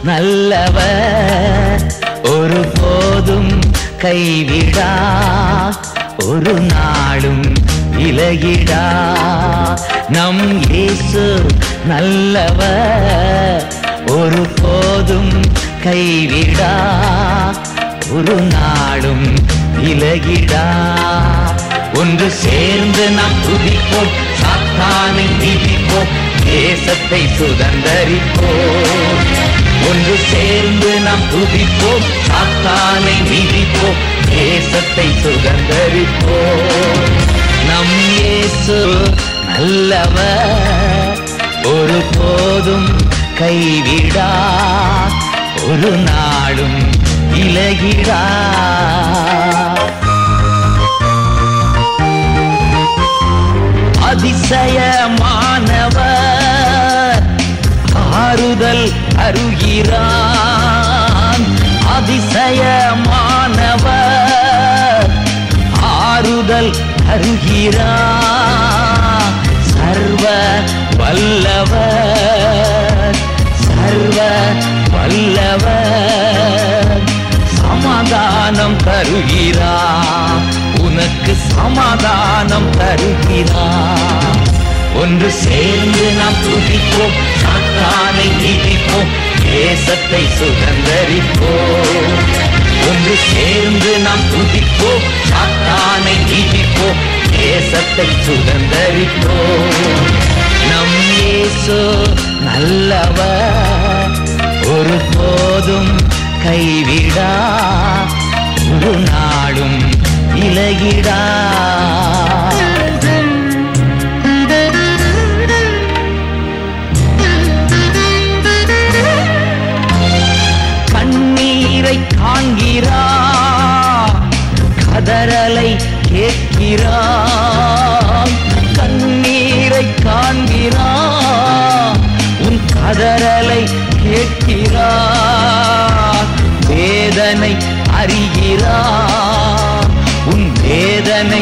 நல்லவர் ஒரு போதும் கைவிடா ஒரு நாளும் விலகிடா நம் இயேசு நல்லவர் ஒரு போதும் கைவிடா ஒரு நாளும் விலகிடா ஒன்று சேர்ந்து நாம் துதிப்போம் சாத்தானை விதிப்போம் தேசத்தை சுதந்தரிப்போம் ஒன்று சேர்ந்து நாம் துதிப்போம் சாத்தானை விதிப்போம் தேசத்தை சுதந்தரிப்போம் நம் இயேசு நல்லவர் ஒரு போதும் கைவிடா ஒரு நாளும் விலகிடா அதிசயமானவர் ஆறுதல் அருகிறான் அதிசயமானவர் ஆறுதல் அருகிறான் சர்வ வல்லவர் சர்வ வல்லவர் சமாதானம் தருகிறார் உனக்கு சமாதானம் தருகிறார் ஒன்று சேர்ந்து நாம் துதிப்போம் சாத்தானை நீதிப்போம் தேசத்தை சுதந்தரிப்போம் ஒன்று சேர்ந்து நாம் துதிப்போம் சாத்தானை நீதிப்போம் தேசத்தை சுதந்தரிப்போம் நம் இயேசு நல்லவர் ஒரு போதும் கைவிடா ஒரு நாளும் இலகிடா கண்ணீரை காண்கிறார் கதறலை கேட்கிறார் கண்ணீரை காண்கிறார் உன் கதறலை கேட்கிறார் வேதனை அறிகிறார் உன் வேதனை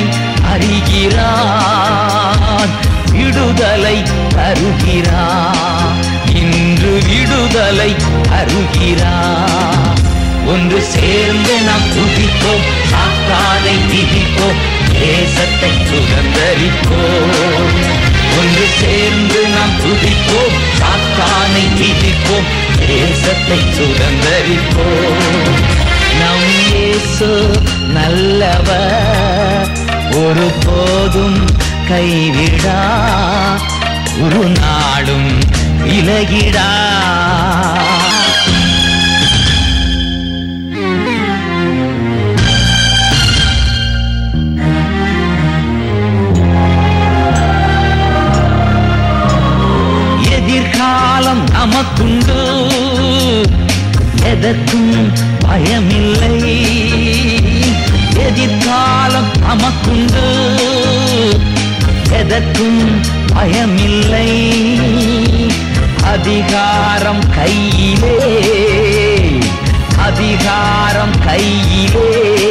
அறிகிறார் விடுதலை தருகிறார் இன்று விடுதலை அருகிறார் ஒன்று சேர்ந்து நாம் துதிப்போம் சாத்தானை விதிப்போம் தேசத்தை சுதந்தரிப்போம் ஒன்று சேர்ந்து நாம் துதிப்போம் சாத்தானை விதிப்போம் தேசத்தை சுதந்தரிப்போம் நம் இயேசு நல்லவர் ஒரு போதும் கைவிடா ஒரு நாளும் விலகிடா எதிர்காலம் நமக்குண்டு எதற்கும் பயமில்லை எதிர்காலம் நமக்குண்டு எதற்கும் பயமில்லை அதிகாரம் கையிலே அதிகாரம் கையிலே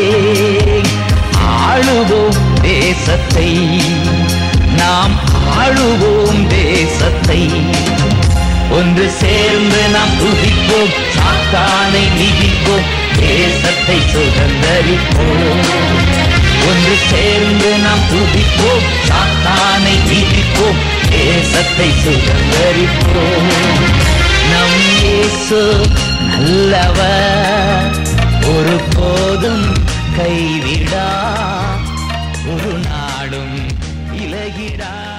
ஆளுவோம் தேசத்தை நாம் ஆளுவோம் தேசத்தை ஒன்று சேர்ந்து நாம் துதிப்போம் சாத்தானை மிதிப்போம் தேசத்தை சுதந்தரிப்போம் ஒன்று சேர்ந்து நாம் துதிப்போம் சாத்தானை மிதிப்போம் தேசத்தை சுதந்தரிப்போம் நம் இயேசு நல்லவர் ஒரு போதும் கைவிடா ஒரு நாடும் இலகிடா